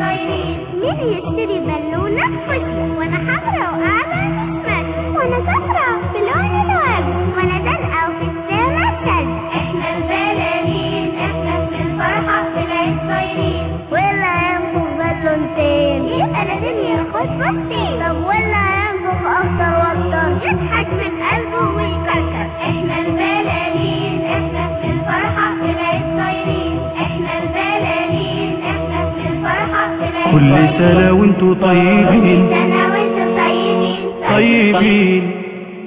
طايرين مين يشتري بالونة فوشيا وانا حمرا واعلى نسمة وانا صفرا بلون الورد وانا دلقة وفي السما تلج احنا البلالين احنا في الفرحة طلعت طايرين ولا ينفخ بالونتين يبقى لازم ياخد بطين طب ولا ينفخ اكتر واكتر يضحك من قلبه ويكركر احنا البلالين احنا في الفرحة طلعت طايرين احنا البلالين احنا في الفرحة طلعت كل سنة وانتوا طيبين سنة وانتم طيبين طيبين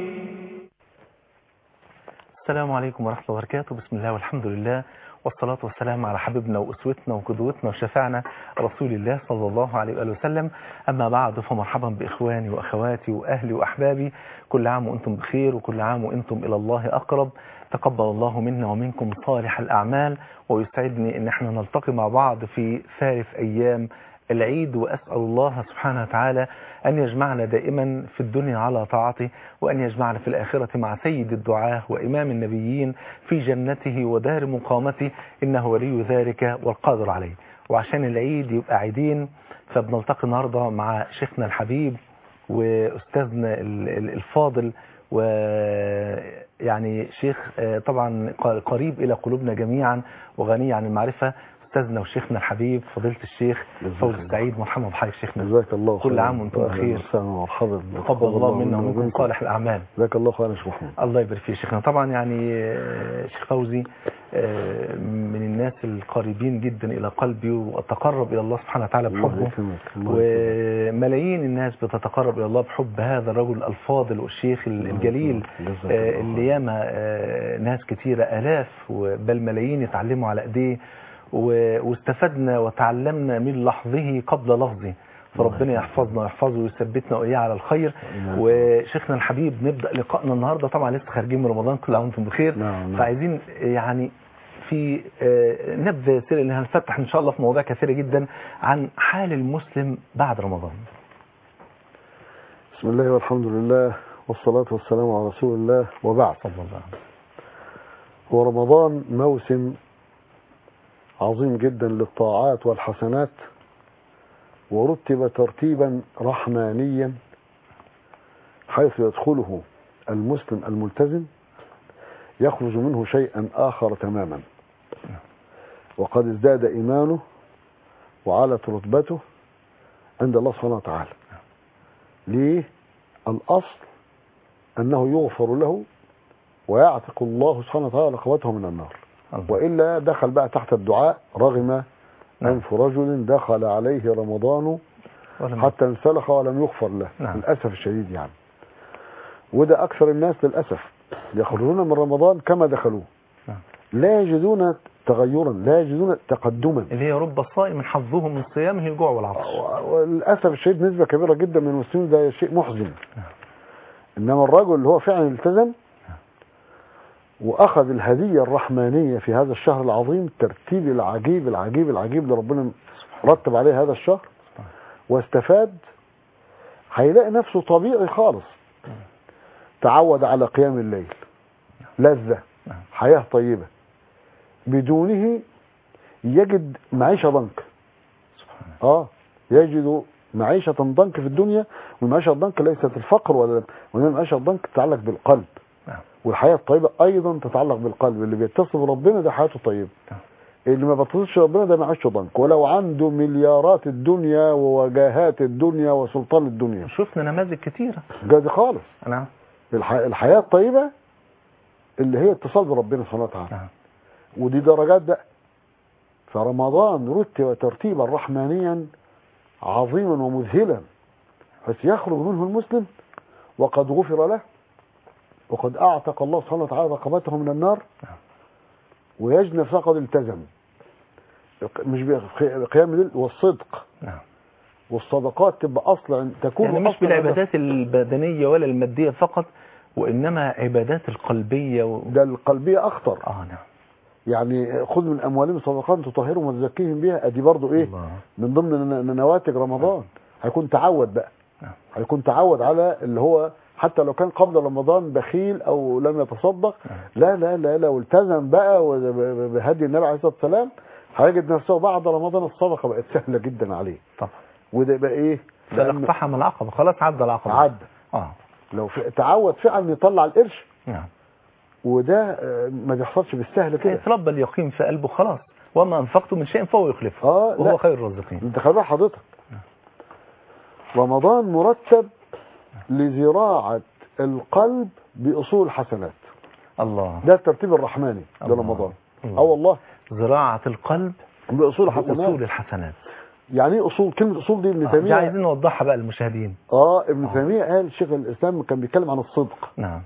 السلام عليكم ورحمة الله وبركاته بسم الله والحمد لله والصلاة والسلام على حبيبنا وأسوتنا وقدوتنا وشفعنا رسول الله صلى الله عليه وآله وسلم أما بعد فمرحبا بإخواني وأخواتي وأهلي وأحبابي كل عام وأنتم بخير وكل عام وأنتم إلى الله أقرب تقبل الله منا ومنكم صالح الأعمال ويسعدني أن احنا نلتقي مع بعض في ثالث أيام العيد وأسأل الله سبحانه وتعالى أن يجمعنا دائما في الدنيا على طاعته وأن يجمعنا في الآخرة مع سيد الدعاة وإمام النبيين في جنته ودار مقامته إنه ولي ذلك والقادر عليه وعشان العيد يبقى عيدين فبنلتقي النهاردة مع شيخنا الحبيب وأستاذنا ال- ال- الفاضل ويعني شيخ آه، طبعا قريب إلى قلوبنا جميعا وغني عن المعرفة أستاذنا وشيخنا الحبيب فضيلة الشيخ جزاك فوز الله. السعيد مرحبا بحضرتك شيخنا جزاك الله كل خيرا. عام وانتم أهلاً بخير. وسهلا ومرحبا تقبل الله منا ومنكم صالح الأعمال جزاك الله خيرا يا شيخ محمد الله يبارك فيك شيخنا طبعا يعني آه، شيخ فوزي آه، من الناس القريبين جدا إلى قلبي وأتقرب إلى الله سبحانه وتعالى الله بحبه يكرمك الله يكرمك. وملايين الناس بتتقرب إلى الله بحب هذا الرجل الفاضل والشيخ الجليل جزاك آه، الله اللي خيرا. ياما آه، ناس كتيرة آلاف بل ملايين يتعلموا على إيديه و- واستفدنا وتعلمنا من لحظه قبل لفظه فربنا يحفظنا ويحفظه ويثبتنا وإياه على الخير نعم. وشيخنا الحبيب نبدأ لقائنا النهاردة طبعا لسه خارجين من رمضان كل عام وانتم بخير نعم، نعم. فعايزين يعني في آه، نبذة سريعة اللي هنفتح إن شاء الله في مواضيع كثيرة جدا عن حال المسلم بعد رمضان بسم الله والحمد لله والصلاة والسلام على رسول الله وبعد صلى الله عليه وسلم هو رمضان موسم عظيم جدا للطاعات والحسنات ورتب ترتيبا رحمانيا حيث يدخله المسلم الملتزم يخرج منه شيئا آخر تماما وقد ازداد إيمانه وعلت رتبته عند الله سبحانه وتعالى ليه الأصل أنه يغفر له ويعتق الله سبحانه وتعالى رقبته من النار الله. وإلا دخل بقى تحت الدعاء رغم نعم. أنف رجل دخل عليه رمضان ولم- حتى انسلخ ولم يغفر له نعم. للأسف الشديد يعني وده أكثر الناس للأسف يخرجون من رمضان كما دخلوه نعم. لا يجدون تغيرا لا يجدون تقدما اللي هي رب الصائم حظه من صيامه الجوع والعطش وللأسف الشديد نسبة كبيرة جدا من المسلمين ده شيء محزن إنما الرجل اللي هو فعلا التزم وأخذ الهدية الرحمانية في هذا الشهر العظيم الترتيب العجيب العجيب العجيب اللي ربنا رتب عليه هذا الشهر واستفاد هيلاقي نفسه طبيعي خالص تعود على قيام الليل لذة نعم. حياة طيبة بدونه يجد معيشة ضنك اه يجد معيشة ضنك في الدنيا والمعيشة الضنك ليست الفقر ولا وإنما المعيشة الضنك تتعلق بالقلب نعم. والحياة الطيبة أيضا تتعلق بالقلب اللي بيتصل بربنا ده حياته طيبة نعم. اللي ما بيتصلش بربنا ده معيشته ضنك ولو عنده مليارات الدنيا ووجاهات الدنيا وسلطان الدنيا شفنا نماذج كثيرة ده خالص نعم الح... الحياة الطيبة اللي هي اتصال بربنا سبحانه وتعالى نعم ودي درجات بقى فرمضان رتب ترتيبا رحمانيا عظيما ومذهلا بس يخرج منه المسلم وقد غفر له وقد اعتق الله سبحانه وتعالى رقبته من النار ويجد نفسه قد التزم مش بقيام الليل والصدق نعم والصدقات تبقى اصلا تكون يعني مش أصلاً بالعبادات البدنية ولا المادية فقط وإنما عبادات القلبية و... ده القلبية اخطر آه نعم يعني خذ من اموالهم صدقات تطهرهم وتزكيهم بها ادي برضو ايه الله. من ضمن ن- نواتج رمضان هيكون تعود بقى نعم. هيكون تعود على اللي هو حتى لو كان قبل رمضان بخيل او لم يتصدق لا لا لا لو التزم بقى وب- ب- بهدي النبي عليه الصلاه والسلام هيجد نفسه بعد رمضان الصدقه بقت سهله جدا عليه طبعا وده يبقى ايه لأن فلقفحم العقبة خلاص عدى العقبة عدى اه لو في تعود فعلا يطلع القرش نعم وده آه، ما بيحصلش بالسهل كده يتربى اليقين في قلبه خلاص وما انفقتم من شيء فهو يخلفه اه وهو لا خير الرازقين انت خلي بالك حضرتك رمضان مرتب لزراعة القلب بأصول حسنات الله ده الترتيب الرحماني الله. لرمضان الله. اه والله زراعة القلب بأصول حسنات بأصول الحسنات يعني ايه أصول كلمة أصول دي ابن آه، دي تيمية عايزين نوضحها بقى للمشاهدين اه ابن تيمية قال شيخ الإسلام كان بيتكلم عن الصدق نعم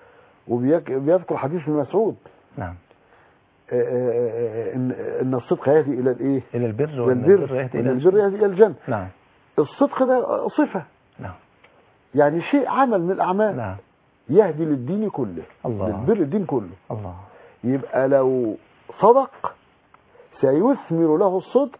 وبيذكر حديث ابن مسعود نعم آه، آه، آه، ان ان الصدق يهدي الى الايه؟ إلى البر الى وإن البر يهدي وإن إلى البر يهدي الى الجنه نعم الصدق ده صفه نعم يعني شيء عمل من الاعمال نعم يهدي للدين كله الله. للبر الدين كله الله يبقى لو صدق سيثمر له الصدق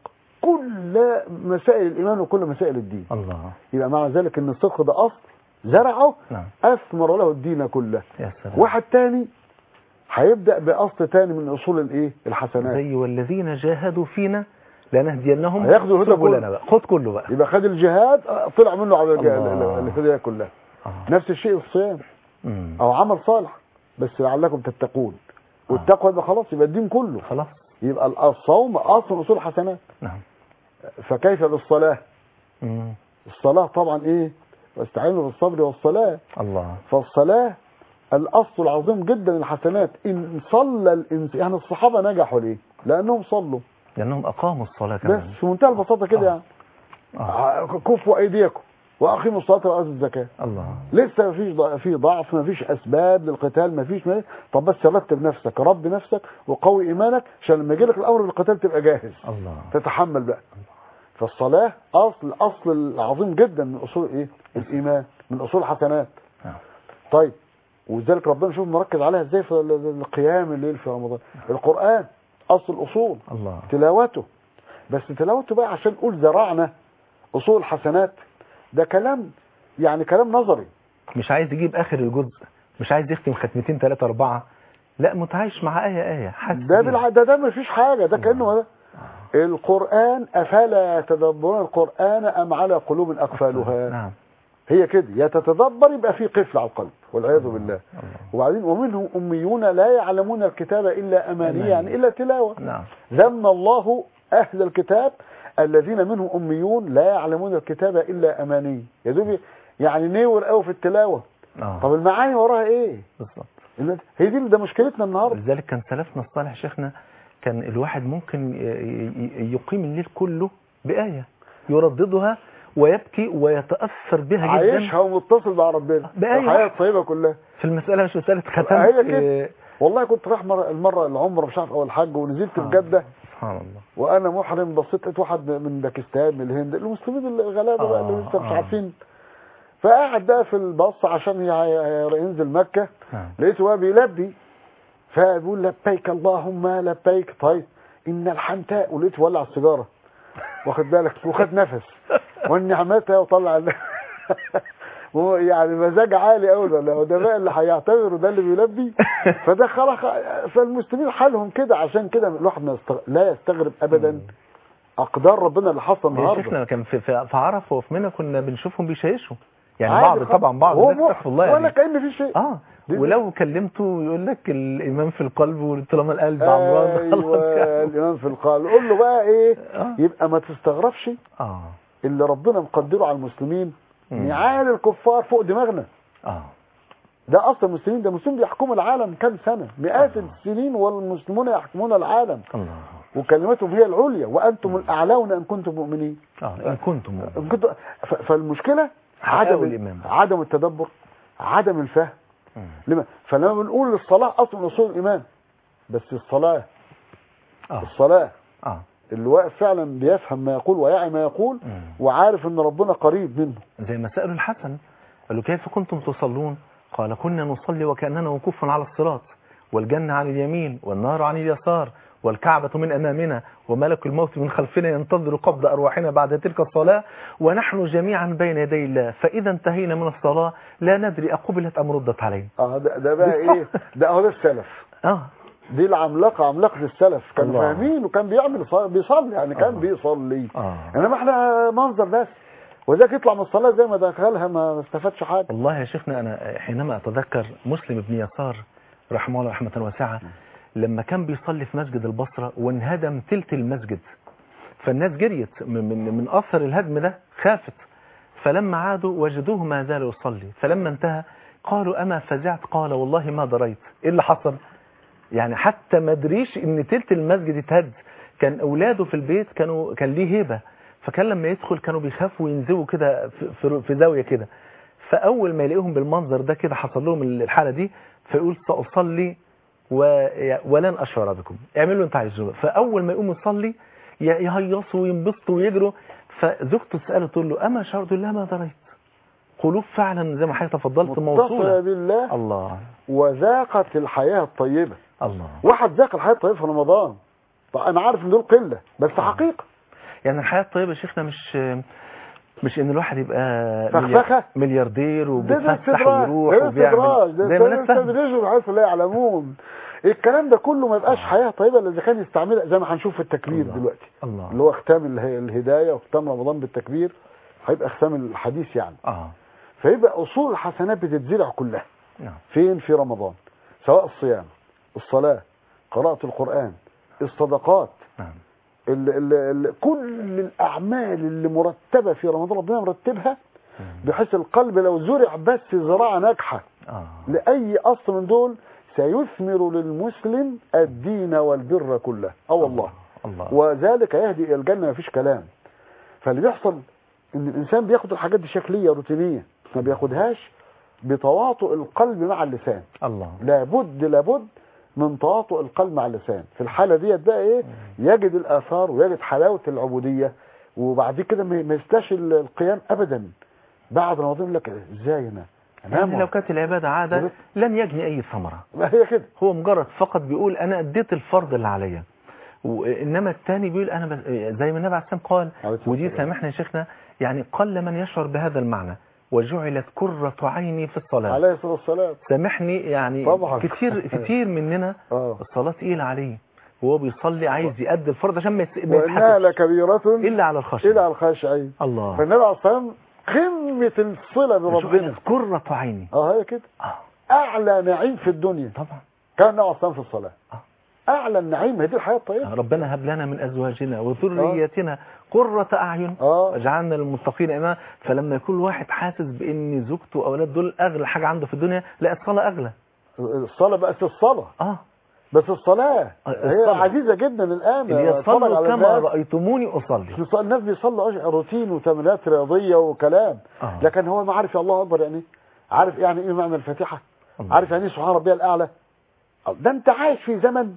كل مسائل الايمان وكل مسائل الدين الله يبقى معنى ذلك ان الصدق ده اصل زرعه نعم اثمر له الدين كله يا سلام واحد تاني هيبدا باصل تاني من اصول الايه الحسنات زي والذين جاهدوا فينا لنهدينهم هياخدوا الهدى سبلنا كله. بقى خد كله بقى يبقى خد الجهاد آه، طلع منه على الج- الله. الهدايه كلها آه. نفس الشيء الصيام مم. او عمل صالح بس لعلكم تتقون والتقوى يبقى خلاص يبقى الدين كله خلاص يبقى الصوم اصل من اصول الحسنات نعم فكيف بالصلاه مم. الصلاه طبعا ايه واستعينوا بالصبر والصلاه الله فالصلاه الاصل العظيم جدا للحسنات ان صلى الانسان يعني الصحابه نجحوا ليه لانهم صلوا لأنهم أقاموا الصلاة بس كمان في منتهى البساطه كده آه. يعني آه. كفوا ايديكم واقيموا الصلاه واتوا الزكاه الله لسه مفيش ض- في ضعف مفيش اسباب للقتال مفيش ما طب بس رتب نفسك رب نفسك وقوي ايمانك عشان لما يجي لك الامر بالقتال تبقى جاهز الله تتحمل بقى فالصلاه اصل اصل العظيم جدا من اصول ايه الايمان من اصول الحسنات نعم. طيب ولذلك ربنا شوف مركز عليها ازاي في ال- ال- القيام الليل في رمضان القران اصل الاصول الله تلاوته بس تلاوته بقى عشان نقول زرعنا اصول حسنات ده كلام يعني كلام نظري مش عايز يجيب آخر الجزء مش عايز يختم ختمتين ثلاثة أربعة لا متعايش مع آية آية حاسس ده بيها. بالع... ده ده مفيش حاجه ده كانه ده القران افلا يتدبرون القران ام على قلوب اقفالها نعم هي كده يا تتدبر يبقى في قفل على القلب والعياذ بالله الله. وبعدين ومنهم اميون لا يعلمون الكتاب الا اماني أماني. يعني الا تلاوه نعم ذم الله اهل الكتاب الذين منهم اميون لا يعلمون الكتاب الا اماني يا دوب يعني نور قوي في التلاوه آه. طب المعاني وراها ايه بالظبط إن- هي دي ده مشكلتنا النهارده لذلك كان سلفنا الصالح شيخنا كان الواحد ممكن ي- ي- يقيم الليل كله بآية يرددها ويبكي ويتأثر بها جدا عايشها ومتصل مع ربنا بأي الحياه واحد. الطيبه كلها في المسألة مش مسألة ختم هي كده. إيه، والله كنت رايح مرة المرة العمرة مش عارف او الحج ونزلت في سبحان جدة سبحان الله وانا محرم بصيت لقيت واحد من باكستان من الهند المسلمين الغلابة بقى اللي لسه مش آه. عارفين فقاعد بقى في الباص عشان ي- ي- ينزل مكة نعم. لقيته بقى بيلبي فبيقول لبيك اللهم لبيك طيب ان الحنتاء ولقيته ولع السيجارة واخد بالك وخد نفس والنعمتها وطلع ال- هو يعني مزاج عالي قوي ده لو ده بقى اللي هيعتبره ده اللي بيلبي فده خلق فالمسلمين حالهم كده عشان كده الواحد ما يستغ... لا يستغرب ابدا اقدار ربنا اللي حصل يا النهارده شيخنا كان في في في عرفه وفي منى كنا بنشوفهم بيشيشوا يعني عادي بعض خالص. طبعا بعض هو الناس مح- استغفر الله ولا يعني كأن في شيء اه دي- ولو كلمته يقول لك الايمان في القلب وطالما القلب عمران خلاص ايوه يعني. الامام في القلب قول له بقى ايه آه. يبقى ما تستغربش اه اللي ربنا مقدره على المسلمين مم. نعال الكفار فوق دماغنا اه ده اصل المسلمين ده المسلمين بيحكموا العالم كام سنه مئات آه. السنين والمسلمون يحكمون العالم الله وكلمتهم هي العليا وانتم الاعلون ان كنتم مؤمنين اه ان كنتم مؤمنين. إن كنتم ف- فالمشكله حقائق عدم الإيمان. عدم التدبر عدم الفهم مم. لما فلما بنقول الصلاه اصل من اصول الايمان بس الصلاه اه الصلاه اه اللي واقف فعلا بيفهم ما يقول ويعي ما يقول مم. وعارف ان ربنا قريب منه زي ما سألوا الحسن قالوا كيف كنتم تصلون قال كنا نصلي وكأننا وقوف على الصراط والجنة عن اليمين والنار عن اليسار والكعبة من أمامنا وملك الموت من خلفنا ينتظر قبض أرواحنا بعد تلك الصلاة ونحن جميعا بين يدي الله فإذا انتهينا من الصلاة لا ندري أقبلت أم ردت علينا اه ده, ده بقى ايه ده اهو ده السلف آه دي العملاقه عملاقه السلف كانوا الله. فاهمين وكان بيعمل ص- بيصلي يعني كان الله. بيصلي اه انما احنا منظر بس وذاك يطلع من الصلاه زي ما دخلها ما استفادش حاجه والله يا شيخنا أنا حينما أتذكر مسلم بن يسار رحمه الله رحمة واسعة لما كان بيصلي في مسجد البصرة وانهدم تلت المسجد فالناس جريت من, من, من أثر الهدم ده خافت فلما عادوا وجدوه ما زال يصلي فلما انتهى قالوا أما فزعت قال والله ما دريت إيه اللي حصل يعني حتى ما دريش ان تلت المسجد اتهد كان اولاده في البيت كانوا كان ليه هيبه فكان لما يدخل كانوا بيخافوا وينزووا كده في, في, في زاويه كده فاول ما يلاقيهم بالمنظر ده كده حصل لهم الحاله دي فيقول ساصلي و... ولن اشعر بكم اعملوا انت عايزوه فاول ما يقوم يصلي ي- يهيصوا وينبسطوا ويجروا فزوجته تساله تقول له اما شعرت لا ما دريت قلوب فعلا زي ما حضرتك تفضلت متصله موصوله بالله الله وذاقت الحياه الطيبه الله واحد ذاق الحياه الطيبه في رمضان طب انا عارف ان دول قله بس حقيقه يعني الحياة الطيبة يا شيخنا مش مش ان الواحد يبقى فخفخة؟ ملياردير ده ده وبيتفسح استدراج ويروح ده استدراج وبيعمل ده زي ما الناس فاهمة. استدراج حيث لا يعلمون الكلام ده كله ما يبقاش حياه طيبه الا اذا كان يستعملها زي ما هنشوف في التكبير الله. دلوقتي الله اللي هو ختام اله- الهدايه وختام رمضان بالتكبير هيبقى ختام الحديث يعني اه فيبقى اصول الحسنات بتتزرع كلها نعم فين في رمضان سواء الصيام الصلاه قراءه القران الصدقات نعم ال ال ال كل الاعمال اللي مرتبه في رمضان ربنا مرتبها بحيث القلب لو زرع بس زراعه ناجحه اه لاي اصل من دول سيثمر للمسلم الدين والبر كله اه والله الله وذلك يهدي الى الجنه مفيش كلام فاللي بيحصل ان الانسان بياخد الحاجات دي شكليه روتينيه ما بياخدهاش بتواطؤ القلب مع اللسان الله لابد لابد من تواطؤ القلب مع اللسان في الحاله ديت بقى ايه يجد الاثار ويجد حلاوه العبوديه وبعد كده ما ما يستاش ال- القيام ابدا بعد رمضان يقول لك ازاي انا يعني انام لو كانت العبادة عادة بالظبط. لن يجني أي ثمرة ما هي كده هو مجرد فقط بيقول أنا أديت الفرض اللي عليا وإنما الثاني بيقول أنا بس زي ما النبي عليه السلام قال عليه الصلاة ودي والسلام. سامحنا يا شيخنا يعني قل من يشعر بهذا المعنى وجعلت كرة عيني في الصلاة عليه الصلاه والسلام سامحني يعني طبعا. كتير كتير مننا اه الصلاة تقيلة عليه وهو بيصلي عايز يأدي الفرض عشان ما يس- ما وانها يتحسش لكبيره إلا على الخشية الى الخاشعين الله فالنبي عليه الصلاه والسلام قمه الصله بربنا جعلت كرة عيني اه هي كده آه اعلى نعيم في الدنيا طبعا كان النبي عليه الصلاه والسلام في الصلاه آه. اعلى النعيم هي دي الحياه الطيبه ربنا هب لنا من أزواجنا وذرياتنا قرة أعين اه واجعلنا للمتقين إماما فلما يكون واحد حاسس بأن زوجته وأولاد دول أغلى حاجة عنده في الدنيا لا الصلاة أغلى الصلاه بقت الصلاه آه بس الصلاه آه، هي الصلاة. عزيزه جدا الان اللي هي اتفرج صلوا على كما الناس رأيتموني أصلي بيص- الناس بيصلوا أش- روتين وتمرينات رياضيه وكلام آه. لكن هو ما عارف يا الله اكبر يعني إيه؟ عارف يعني ايه معنى الفاتحه الله. عارف يعني ايه سبحان ربي الاعلى ده انت عايش في زمن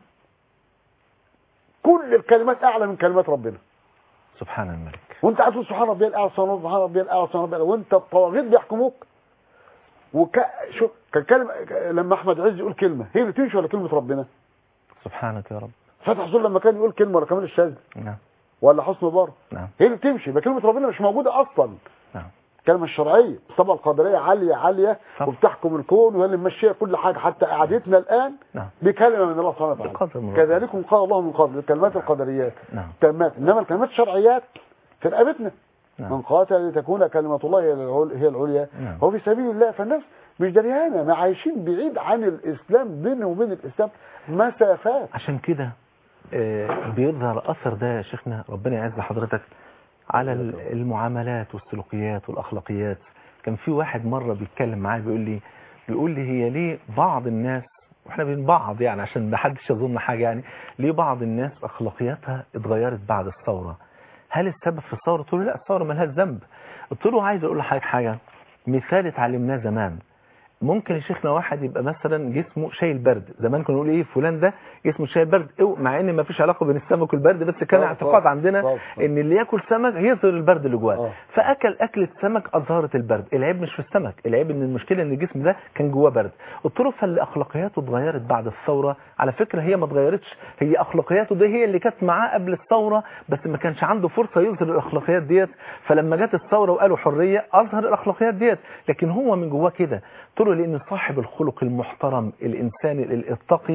كل الكلمات اعلى من كلمات ربنا سبحان الملك وانت عايز تقول سبحان ربي الاعلى سبحان ربي الاعلى سبحان ربي الاعلى وانت الطواغيت بيحكموك وك شو كان كلمه لما احمد عز يقول كلمه هي اللي تمشي ولا كلمه ربنا سبحانك يا رب فتح حسين لما كان يقول كلمه ولا كمال الشاذلي نعم ولا حسن مبارك نعم هي اللي تمشي يبقى كلمه ربنا مش موجوده اصلا نعم الكلمه الشرعيه الطبقه القدريه عاليه عاليه صح. وبتحكم الكون وهي اللي ماشيه كل حاجه حتى قعدتنا الان نعم بكلمه من الله سبحانه وتعالى بقدر من الله. كذلكم قال الله من قبل الكلمات القدريات نعم كلمات انما الكلمات الشرعيات في رقبتنا من نعم قاتل لتكون كلمة الله هي العل- هي العليا نعم. هو في سبيل الله فالناس مش دريانة ما عايشين بعيد عن الإسلام بينه وبين الإسلام مسافات عشان كده آه، بيظهر الاثر ده يا شيخنا ربنا يعز حضرتك على ال- المعاملات والسلوكيات والاخلاقيات كان في واحد مره بيتكلم معايا بيقول لي بيقول لي هي ليه بعض الناس واحنا بين بعض يعني عشان ما حدش يظن حاجه يعني ليه بعض الناس اخلاقياتها اتغيرت بعد الثوره هل السبب في الثوره قلت له لا الثوره مالهاش ذنب قلت له عايز اقول لحضرتك حاجه مثال اتعلمناه زمان ممكن يا شيخنا واحد يبقى مثلا جسمه شايل برد زمان كنا نقول ايه فلان ده جسمه شايل برد أو مع ان ما فيش علاقه بين السمك والبرد بس كان طب- اعتقاد طب- عندنا طب- طب. ان اللي ياكل سمك هيظهر البرد اللي جواه آه. فاكل اكله سمك اظهرت البرد العيب مش في السمك العيب ان المشكله ان الجسم ده كان جواه برد قلت له فاللي اخلاقياته اتغيرت بعد الثوره على فكره هي ما اتغيرتش هي اخلاقياته دي هي اللي كانت معاه قبل الثوره بس ما كانش عنده فرصه يظهر الاخلاقيات ديت فلما جت الثوره وقالوا حريه اظهر الاخلاقيات ديت لكن هو من جواه كده قلت له لان صاحب الخلق المحترم الانسان الاتقي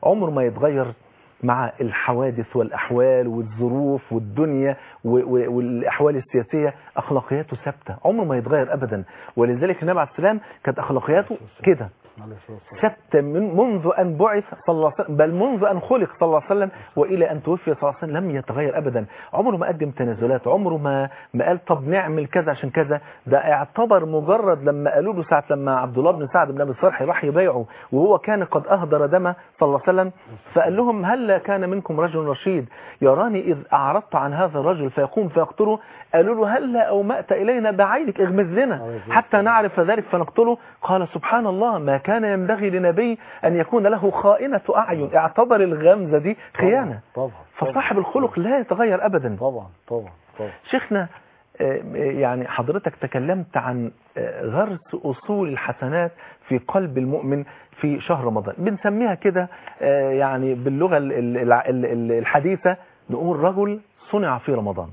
عمره ما يتغير مع الحوادث والأحوال والظروف والدنيا و- و- والأحوال السياسية أخلاقياته ثابتة عمره ما يتغير أبدا ولذلك النبي عليه السلام كانت أخلاقياته كده عليه الصلاة والسلام. ثابتة من منذ أن بعث صلى الله عليه وسلم بل منذ أن خلق صلى الله عليه وسلم وإلى أن توفي صلى الله عليه وسلم لم يتغير أبدا عمره ما قدم تنازلات عمره ما ما قال طب نعمل كذا عشان كذا ده اعتبر مجرد لما قالوا له ساعة لما عبد الله بن سعد بن أبي الصالح راح يبايعه وهو كان قد أهدر دمه صلى الله عليه وسلم فقال لهم هل كان منكم رجل رشيد يراني إذ أعرضت عن هذا الرجل فيقوم فيقتله قالوا له هل أومأت إلينا بعينك اغمز لنا حتى نعرف ذلك فنقتله قال سبحان الله ما كان ينبغي لنبي أن يكون له خائنة أعين اعتبر الغمزة دي خيانة طبعا طبعا فصاحب الخلق لا يتغير أبدا طبعا طبعا طبعا شيخنا آه، يعني حضرتك تكلمت عن آه، غرس أصول الحسنات في قلب المؤمن في شهر رمضان بنسميها كده آه، يعني باللغة ال- ال- الع- ال- ال- الحديثة نقول رجل صنع في رمضان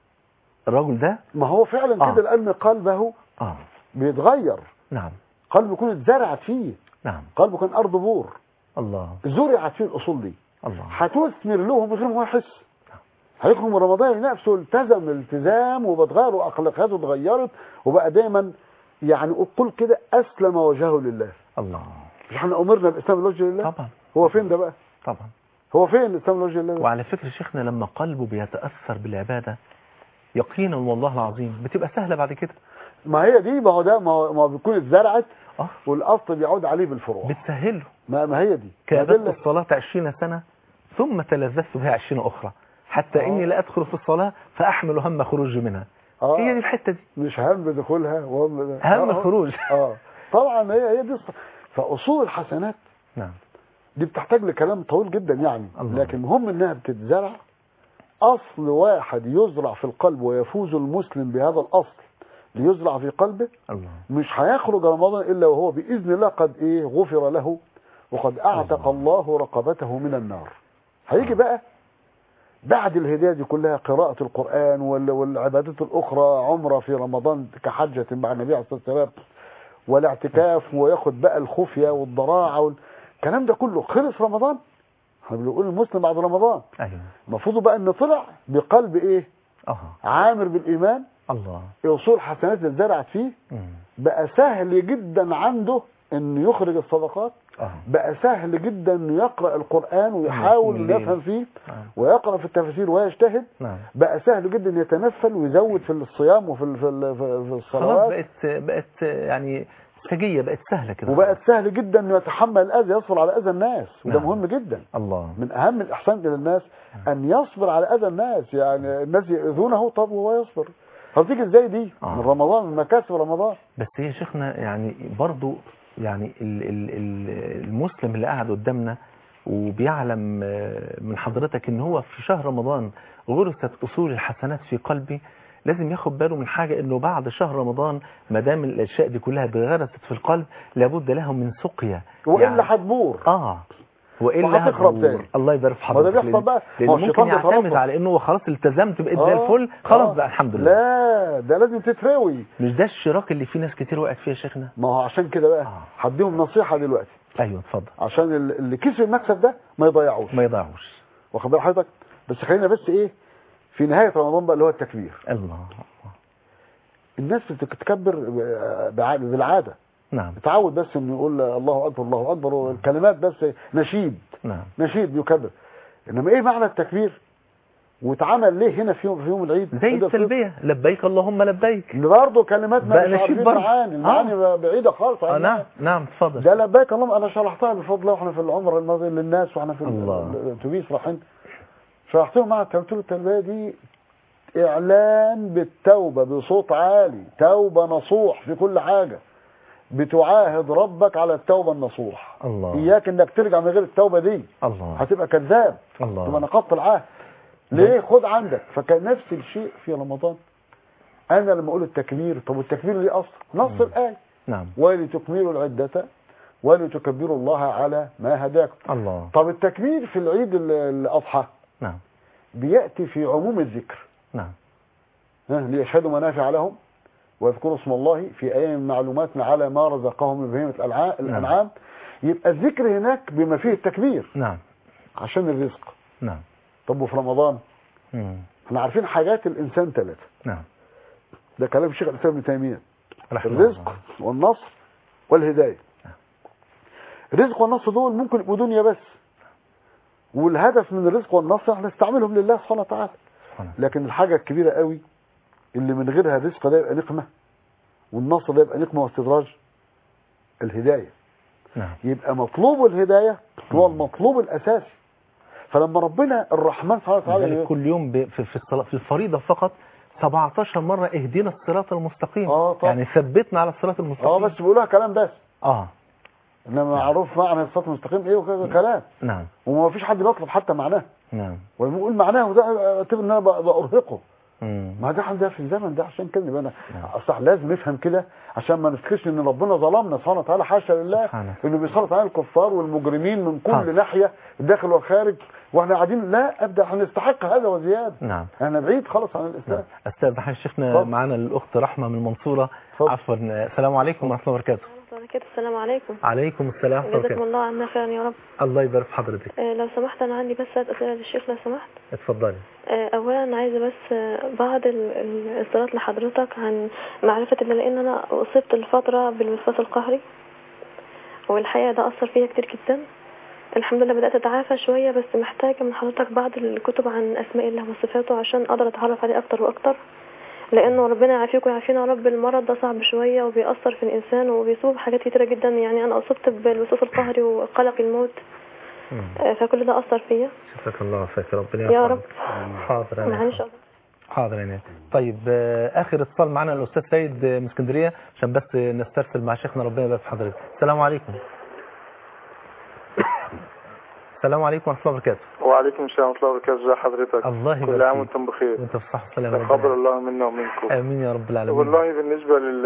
الرجل ده ما هو فعلا آه. كده لأن قلبه آه بيتغير نعم قلبه يكون اتزرعت فيه نعم قلبه كان أرض بور الله زرعت فيه الأصول دي الله هتثمر له من غير ما هو يحس هيخرج من رمضان نفسه التزم التزام وبتغير واخلاقياته اتغيرت وبقى دايما يعني قل كده اسلم وجهه لله الله مش احنا امرنا باسلام الوجه لله طبعا هو فين ده بقى طبعا هو فين اسلام الوجه لله ده؟ وعلى فكرة شيخنا لما قلبه بيتأثر بالعبادة يقينا والله العظيم بتبقى سهلة بعد كده ما هي دي ما هو ده ما هو ما هو بيكون اتزرعت اه والاصل بيعود عليه بالفروع بتسهله ما, ما هي دي كادت أدلة. الصلاة عشرين سنة ثم تلذذت بها عشرين أخرى حتى آه. إني لا أدخل في الصلاة فأحمل هم خروجي منها آه. هي دي الحتة دي مش هم دخولها وهم هم آه. الخروج اه طبعا هي هي دي الص- فاصول الحسنات نعم دي بتحتاج لكلام طويل جدا يعني الله. لكن مهم انها بتتزرع اصل واحد يزرع في القلب ويفوز المسلم بهذا الاصل ليزرع في قلبه الله مش هيخرج رمضان الا وهو باذن الله قد ايه غفر له وقد اعتق الله رقبته من النار هيجي بقى بعد الهدايه دي كلها قراءه القران وال- والعبادات الاخرى عمره في رمضان كحجه مع النبي عليه الصلاه والسلام والاعتكاف وياخد بقى الخفيه والضراعه والكلام ده كله خلص رمضان احنا بنقول المسلم بعد رمضان أيوه المفروض بقى انه طلع بقلب ايه أها عامر بالايمان الله اصول حسنات اللي اتزرعت فيه مم. بقى سهل جدا عنده انه يخرج الصدقات أها بقى سهل جدا انه يقرا القران ويحاول من انه الليل. يفهم فيه نعم. ويقرا في التفاسير ويجتهد نعم بقى سهل جدا يتنفل ويزود في الصيام وفي ال- في ال- في خلاص الصلوات بقت بقت يعني سجية بقت سهلة كده وبقت سهل جدا انه يتحمل الاذى يصبر على اذى الناس وده نعم. مهم جدا الله من اهم الاحسان الى الناس ان يصبر على اذى الناس يعني الناس يؤذونه طب وهو يصبر هتيجي ازاي دي آه. من رمضان من مكاسب رمضان بس هي شيخنا يعني برضو يعني ال- ال- ال- المسلم اللي قاعد قدامنا وبيعلم آه، من حضرتك ان هو في شهر رمضان غرست اصول الحسنات في قلبي لازم ياخد باله من حاجة انه بعد شهر رمضان ما دام الاشياء دي كلها غرست في القلب لابد له من سقيا والا هتبور اه والا وهتخرب هتبور. تاني. الله يبارك في ما ده حضرتك بيحصل بقى. لان ما هو ممكن الشيطان يعتمد بيتربص. على انه هو خلاص التزمت بقيت زي آه. الفل خلاص آه. بقى الحمد لله لا ده لازم تتروي مش ده الشراك اللي فيه ناس كتير وقعت فيه يا شيخنا ما هو عشان كده بقى آه. هديهم نصيحه دلوقتي ايوه اتفضل عشان ال- اللي كسب المكسب ده ما يضيعوش ما يضيعوش واخد بال حضرتك بس خلينا بس ايه في نهايه رمضان بقى اللي هو التكبير الله الناس بتتكبر بع- بالعاده نعم بتعود بس انه يقول الله اكبر الله اكبر والكلمات بس نشيد نعم نشيد بيكبر انما ايه معنى التكبير واتعمل ليه هنا في يوم في يوم العيد زي عيد الفطر؟ التلبية لبيك اللهم لبيك برضه كلمات ما بقى مش نشيد عارفين برضه. معاني المعاني بعيده خالص اه عن نعم نعم اتفضل ده لبيك اللهم انا شرحتها بفضل الله واحنا في العمر الماضي للناس واحنا في الله. الاتوبيس رايحين شرحت لهم معنى قلت له التلبيه دي اعلان بالتوبه بصوت عالي توبه نصوح في كل حاجه بتعاهد ربك على التوبه النصوح الله اياك انك ترجع من غير التوبه دي الله هتبقى كذاب تبقى الله نقضت العهد ليه خد عندك فكان نفس الشيء في رمضان انا لما اقول التكبير طب التكبير ليه اصل نص مم. الايه نعم ولتكملوا العدة ولتكبروا الله على ما هداكم الله طب التكبير في العيد ال- الأضحى نعم بيأتي في عموم الذكر نعم ها، ليشهدوا منافع لهم ويذكروا اسم الله في أيام معلومات على ما رزقهم من بهيمة الألعا- الأنعام يبقى الذكر هناك بما فيه التكبير نعم عشان الرزق نعم طب وفي رمضان مم. احنا عارفين حاجات الانسان ثلاثه نعم ده كلام الشيخ الاسلام ابن تيميه رحمه الرزق الله. والنصر والهدايه الرزق والنصر دول ممكن يبقوا دنيا بس والهدف من الرزق والنصر احنا نستعملهم لله سبحانه وتعالى سبحانه. لكن الحاجه الكبيره قوي اللي من غيرها الرزق ده يبقى نقمه والنصر ده يبقى نقمه واستدراج الهدايه نعم يبقى مطلوب الهدايه هو المطلوب الاساسي فلما ربنا الرحمن سبحانه وتعالى لذلك كل يوم ب- في في الصلاة في الفريضة فقط 17 مرة اهدنا الصراط المستقيم آه طبعا. يعني ثبتنا على الصراط المستقيم اه بس بيقولوها كلام بس اه انما معروف معنى الصراط المستقيم ايه وكذا كلام نعم وما فيش حد بيطلب حتى معناه نعم ولما يقول معناه وده اعتبر ان انا ب- بارهقه مم. ما ده ده في الزمن ده عشان كده يبقى انا صح لازم نفهم كده عشان ما نفتكرش ان ربنا ظلمنا سبحانه وتعالى حاشا لله سبحانه. انه بيسلط علينا الكفار والمجرمين من كل حاضر. ناحيه الداخل والخارج واحنا قاعدين لا ابدا احنا نستحق هذا وزياده نعم احنا بعيد خالص عن نعم الاسلام استاذ حاج شيخنا اتفضل. معانا الاخت رحمه من المنصوره اتفضل. عفوا السلام عليكم ورحمه الله وبركاته وبركاته السلام عليكم عليكم السلام ورحمه الله جزاكم وبركاته الله عنا خيرا يا رب الله يبارك في حضرتك آه، لو سمحت انا عندي بس ثلاث اسئله للشيخ لو سمحت اتفضلي آه، اولا عايزه بس آه، بعض ال- ال- الاصدارات لحضرتك عن معرفه ان لان انا اصبت الفتره بالوسواس القهري والحقيقه ده اثر فيا كتير جدا الحمد لله بدات اتعافى شويه بس محتاجه من حضرتك بعض الكتب عن اسماء الله وصفاته عشان اقدر اتعرف عليه اكتر واكتر لانه ربنا يعافيكم ويعافينا يا رب المرض ده صعب شويه وبيأثر في الانسان وبيسبب حاجات كتيره جدا يعني انا اصبت بالوسواس القهري وقلق الموت مم. آه، فكل ده اثر فيا شفاك الله وفاك ربنا يا يرحمك. رب حاضر انا معلش حاضر يعني طيب آه، اخر اتصال معنا الاستاذ سيد آه، من اسكندريه عشان بس آه، نسترسل مع شيخنا ربنا يبارك في حضرتك السلام عليكم السلام عليكم ورحمه الله وبركاته وعليكم السلام ورحمة الله وبركاته ازي حضرتك الله يبارك كل عام فيك. وانتم بخير وانت في الصحه والسلامه يا رب تقبل العالمين. الله منا ومنكم امين يا رب العالمين والله بالنسبة لل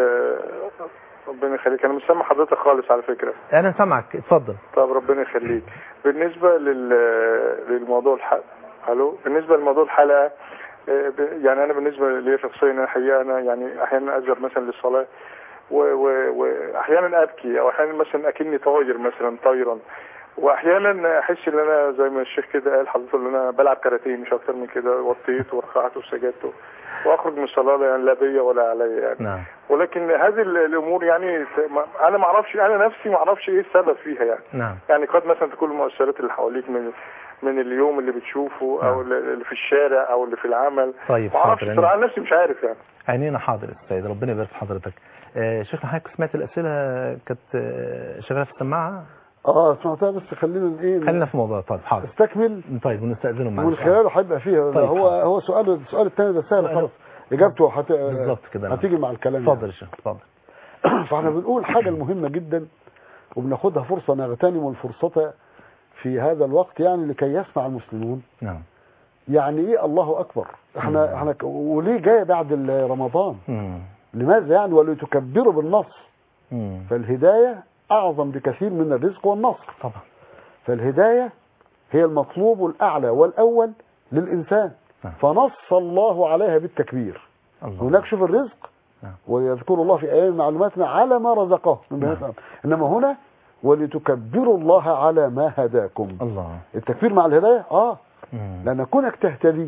ربنا يخليك انا مش سامع حضرتك خالص على فكرة انا سامعك اتفضل طب ربنا يخليك بالنسبة لل للموضوع الحلقة الو بالنسبة لموضوع الحلقة آه، ب- يعني انا بالنسبة لي شخصيا أنا الحقيقة انا يعني احيانا اذهب مثلا للصلاة و- و- واحيانا ابكي او احيانا مثلا اكني طاير مثلا طايرا واحيانا احس ان انا زي ما الشيخ كده قال حضرته ان انا بلعب كاراتيه مش اكتر من كده وطيت ورفعت وسجدت واخرج من الصلاه يعني لا بيا ولا عليا يعني نعم ولكن هذه ال- الامور يعني ت- ما- انا ما اعرفش انا نفسي ما اعرفش ايه السبب فيها يعني نعم يعني قد مثلا تكون المؤثرات اللي حواليك من من اليوم اللي بتشوفه او نعم. اللي في الشارع او اللي في العمل طيب ما اعرفش حاضر بصراحه أنا- انا نفسي مش عارف يعني عينينا حاضر يا سيد ربنا يبارك في حضرتك آه، شيخنا حضرتك سمعت الاسئله كانت آه، شغاله في السماعه اه سمعتها بس خلينا ايه خلينا في الموضوع طيب حاضر استكمل طيب ونستاذنه معاك ومن خلاله هيبقى فيها طيب، هو حاضر. هو سؤال السؤال الثاني ده سهل سؤال- خلاص اجابته هت... بالظبط كده نعم. هتيجي مع الكلام اتفضل يا شيخ اتفضل يعني. فاحنا بنقول حاجه مهمه جدا وبناخدها فرصه نغتنم الفرصه في هذا الوقت يعني لكي يسمع المسلمون نعم يعني ايه الله اكبر احنا احنا ك- وليه جايه بعد ال- رمضان مم. لماذا يعني ولتكبروا بالنص مم. فالهدايه اعظم بكثير من الرزق والنصر طبعا فالهدايه هي المطلوب الاعلى والاول للانسان نعم. فنص الله عليها بالتكبير الله هناك شوف الرزق نعم. ويذكر الله في ايام معلوماتنا على ما رزقه من بنات نعم. آدم. انما هنا ولتكبروا الله على ما هداكم الله التكبير مع الهدايه اه مم. لان كونك تهتدي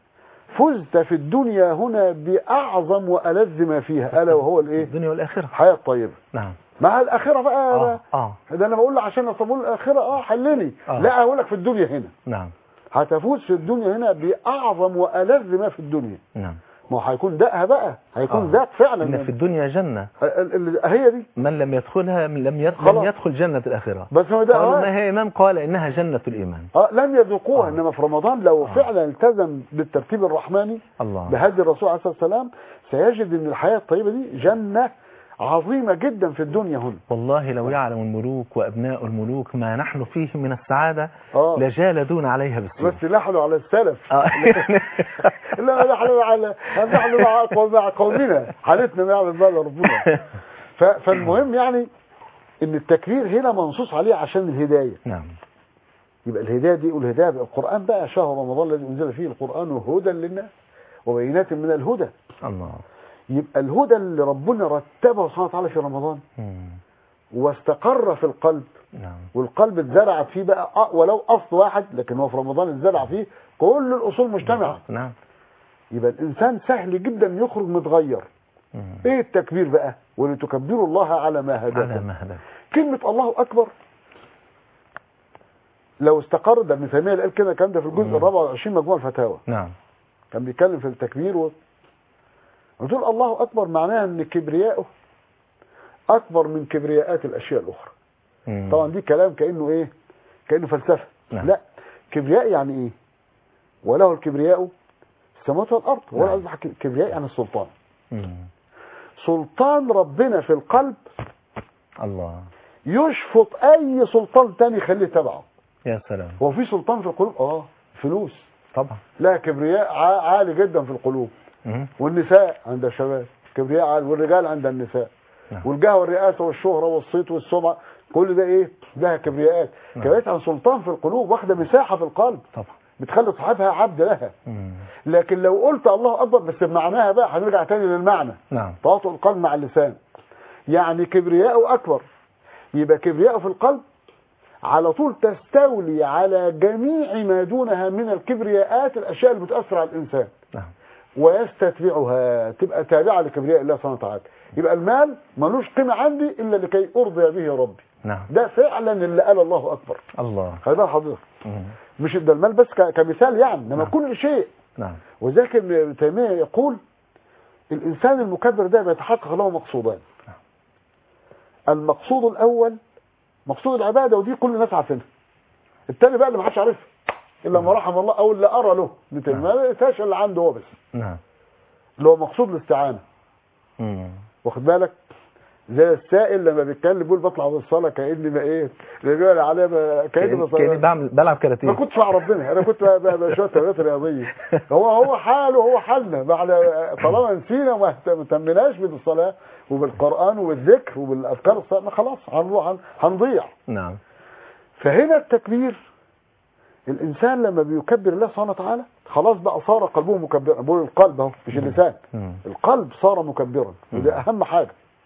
فزت في الدنيا هنا باعظم والذ ما فيها الا وهو الايه الدنيا والاخره الحياه الطيبه نعم مع الاخره بقى اه اه ده انا بقول له عشان اصبر الاخره اه حلني آه. لا اقول لك في الدنيا هنا نعم هتفوز في الدنيا هنا باعظم والذ ما في الدنيا نعم ما هو هيكون دقها بقى هيكون آه. ذاك فعلا ان في الدنيا جنه ال- ال- هي دي من لم يدخلها لم يد- لم خلاص. يدخل جنه الاخره بس ما ده قالوا آه. ما هي امام قال انها جنه الايمان اه لم يذوقوها آه. انما في رمضان لو آه. فعلا التزم بالترتيب الرحماني الله بهدي الرسول عليه الصلاه والسلام سيجد ان الحياه الطيبه دي جنه عظيمه جدا في الدنيا هنا والله لو يعلم الملوك وابناء الملوك ما نحن فيه من السعاده اه لجالدون عليها بالسيف بس نحن على السلف آه. لا نحن على نحن مع قوم- مع قومنا حالتنا ما يعلم بها إلا ربنا ف- فالمهم يعني ان التكرير هنا منصوص عليه عشان الهدايه نعم يبقى الهدايه دي والهدايه بقى القران بقى شهر رمضان الذي انزل فيه القران هدى للناس وبينات من الهدى الله يبقى الهدى اللي ربنا رتبه سبحانه وتعالى في رمضان مم. واستقر في القلب نعم والقلب اتزرعت فيه بقى أ- ولو اصل واحد لكن هو في رمضان اتزرع فيه كل الاصول مجتمعه نعم يبقى الانسان سهل جدا يخرج متغير مم. ايه التكبير بقى ولتكبروا الله على ما على هداكم ما هداك كلمه الله اكبر لو استقر ده ابن تيميه اللي قال كده الكلام ده في الجزء مم. الرابع والعشرين مجموع الفتاوى نعم كان بيتكلم في التكبير و... وتقول الله اكبر معناها ان كبرياءه اكبر من كبرياءات الاشياء الاخرى مم. طبعا دي كلام كانه ايه كانه فلسفه نعم. لا كبرياء يعني ايه وله الكبرياء السماوات والارض هو نعم. قصدي كبرياء يعني السلطان مم. سلطان ربنا في القلب الله يشفط اي سلطان تاني يخليه تبعه يا سلام هو في سلطان في القلوب اه فلوس طبعا لا كبرياء ع- عالي جدا في القلوب مم. والنساء عند الشباب كبرياء عالي والرجال عند النساء نعم. والجاه والرئاسه والشهره والصيت والسمعه كل ده ايه لها كبرياءات نعم. كبرياءات عن سلطان في القلوب واخده مساحه في القلب طبعا بتخلي صاحبها عبد لها مم. لكن لو قلت الله اكبر بس بمعناها بقى هنرجع تاني للمعنى نعم تواطؤ القلب مع اللسان يعني كبرياءه اكبر يبقى كبرياءه في القلب على طول تستولي على جميع ما دونها من الكبرياءات الاشياء اللي بتاثر على الانسان نعم ويستتبعها تبقى تابعه لكبرياء الله سبحانه وتعالى يبقى المال ملوش قيمه عندي الا لكي ارضي به ربي نعم ده فعلا اللي قال الله اكبر الله خلي بالك حضرتك مم. مش ده المال بس ك- كمثال يعني انما نعم. كل شيء نعم وذلك ابن تيميه يقول الانسان المكبر ده بيتحقق له مقصودان المقصود الاول مقصود العباده ودي كل الناس عارفينها التاني بقى اللي ما حدش عارفها الا ما رحم الله او اللي ارى له ابن تيميه ما لقيتهاش اللي عنده هو بس نعم اللي هو مقصود الاستعانه مم. واخد بالك زي السائل لما بيتكلم بيقول بطلع من الصلاه كاني ما ايه اللي بيقول عليه ما- كاني كأني بصلي كأني بعمل بلعب ما كاراتيه كنتش مع ربنا انا كنت ب- ب- بشويه تمرينات رياضيه هو هو حاله هو حالنا بعد طالما نسينا وما اهت- ما اهتمناش بالصلاه وبالقران وبالذكر وبالاذكار الصلاه ما خلاص هنروح هن- هنضيع نعم فهنا التكبير الانسان لما بيكبر الله سبحانه وتعالى خلاص بقى صار قلبه مكبرا بقول القلب اهو مش اللسان مم. القلب صار مكبرا وده اهم حاجه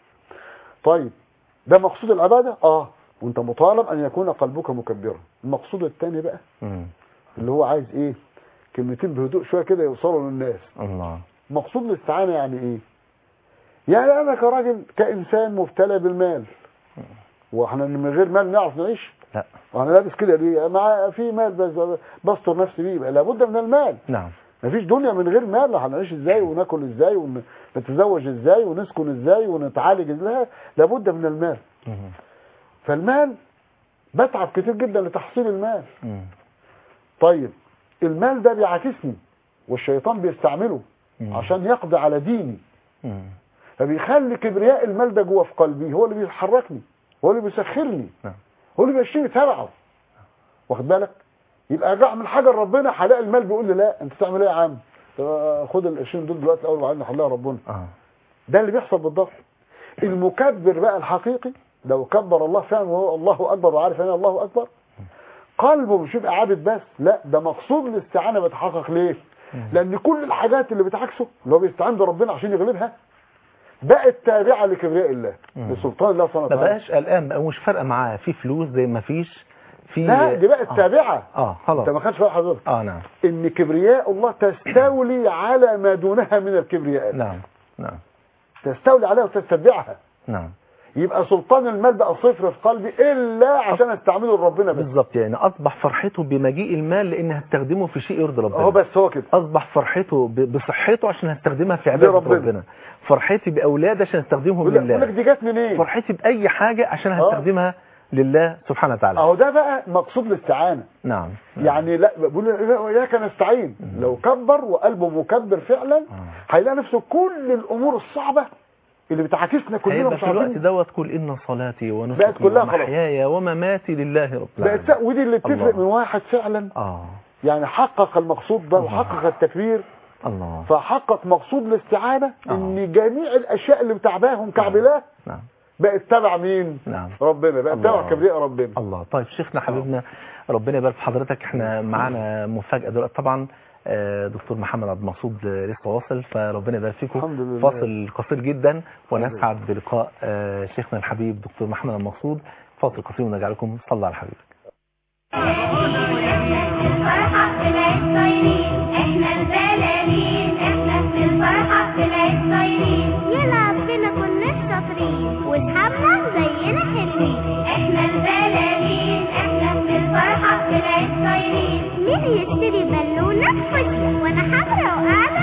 طيب ده مقصود العباده اه وانت مطالب ان يكون قلبك مكبرا المقصود الثاني بقى مم. اللي هو عايز ايه كلمتين بهدوء شويه كده يوصلوا للناس الله مقصود الاستعانه يعني ايه يعني انا كراجل كانسان مبتلى بالمال واحنا من غير مال نعرف نعيش لا وانا لابس كده ليه مع في مال بس بستر نفسي بيه يبقى لابد من المال نعم مفيش دنيا من غير مال هنعيش ازاي وناكل ازاي ونتزوج ازاي ونسكن ازاي ونتعالج ازاي لابد من المال مم. فالمال بتعب كتير جدا لتحصيل المال مم. طيب المال ده بيعاكسني والشيطان بيستعمله مم. عشان يقضي على ديني مم. فبيخلي كبرياء المال ده جوه في قلبي هو اللي بيحركني هو اللي بيسخرني نعم. هو اللي بيمشيني تبعه واخد بالك يبقى اجي اعمل حاجه لربنا هلاقي المال بيقول لي لا انت تعمل ايه يا عم طب خد ال 20 دول دلوقتي الاول وبعدين نحلها ربنا اه ده اللي بيحصل بالضبط المكبر بقى الحقيقي لو كبر الله فعلا وهو الله اكبر وعارف ان الله اكبر قلبه مش يبقى عابد بس لا ده مقصود الاستعانه بيتحقق ليه لان كل الحاجات اللي بتعكسه اللي هو بيستعين بربنا عشان يغلبها بقت تابعه لكبرياء الله مم. لسلطان الله سبحانه ما وتعالى بقاش قلقان بقى مش فارقه معاه في فلوس زي ما فيش في لا دي بقت آه. تابعه اه خلاص انت ما خدش بالك حضرتك اه نعم ان كبرياء الله تستولي على ما دونها من الكبرياءات نعم نعم تستولي عليها وتتبعها نعم يبقى سلطان المال بقى صفر في قلبي الا عشان استعمله لربنا بس بالظبط يعني اصبح فرحته بمجيء المال لان هستخدمه في شيء يرضي ربنا اهو بس هو كده اصبح فرحته ب- بصحته عشان هستخدمها في عباده لربنا. ربنا فرحتي باولادي عشان استخدمهم يقول لك يقول لك لله دي جت منين فرحتي باي حاجه عشان آه. هستخدمها لله سبحانه وتعالى اهو ده بقى مقصود الاستعانه نعم يعني لا بقول اياك نستعين لو كبر وقلبه مكبر فعلا هيلاقي نفسه كل الامور الصعبه اللي بتعاكسنا كلنا هيبقى مش في الوقت عارفين دوت قل ان صلاتي بقت ونسكي كلها خلاص. ومحياي ومماتي لله رب بقت العالمين ودي اللي بتفرق الله. من واحد فعلا اه يعني حقق المقصود ده الله. وحقق التكبير الله فحقق مقصود الاستعانه آه. ان جميع الاشياء اللي بتعباهم كعبلاه نعم بقت تبع مين نعم ربنا بقت الله. تبع كبرياء ربنا الله طيب شيخنا حبيبنا ربنا يبارك في حضرتك احنا معانا مفاجأة دلوقتي طبعا آه، دكتور محمد عبد المقصود آه، لسه واصل فربنا يبارك فيكم الحمد لله. فاصل قصير جدا ونسعد بلقاء آه، شيخنا الحبيب دكتور محمد عبد المقصود فاصل قصير ونرجع لكم صلى على حبيبك الفرحة طلعت طايرين احنا البلالين احنا في الفرحة طلعت طايرين يلعب فينا كنا شاطرين واصحابنا زينا حلوين احنا البلالين احنا في الفرحة طلعت طايرين مين يشتري بالونة فضية وانا حمرا وقاعدة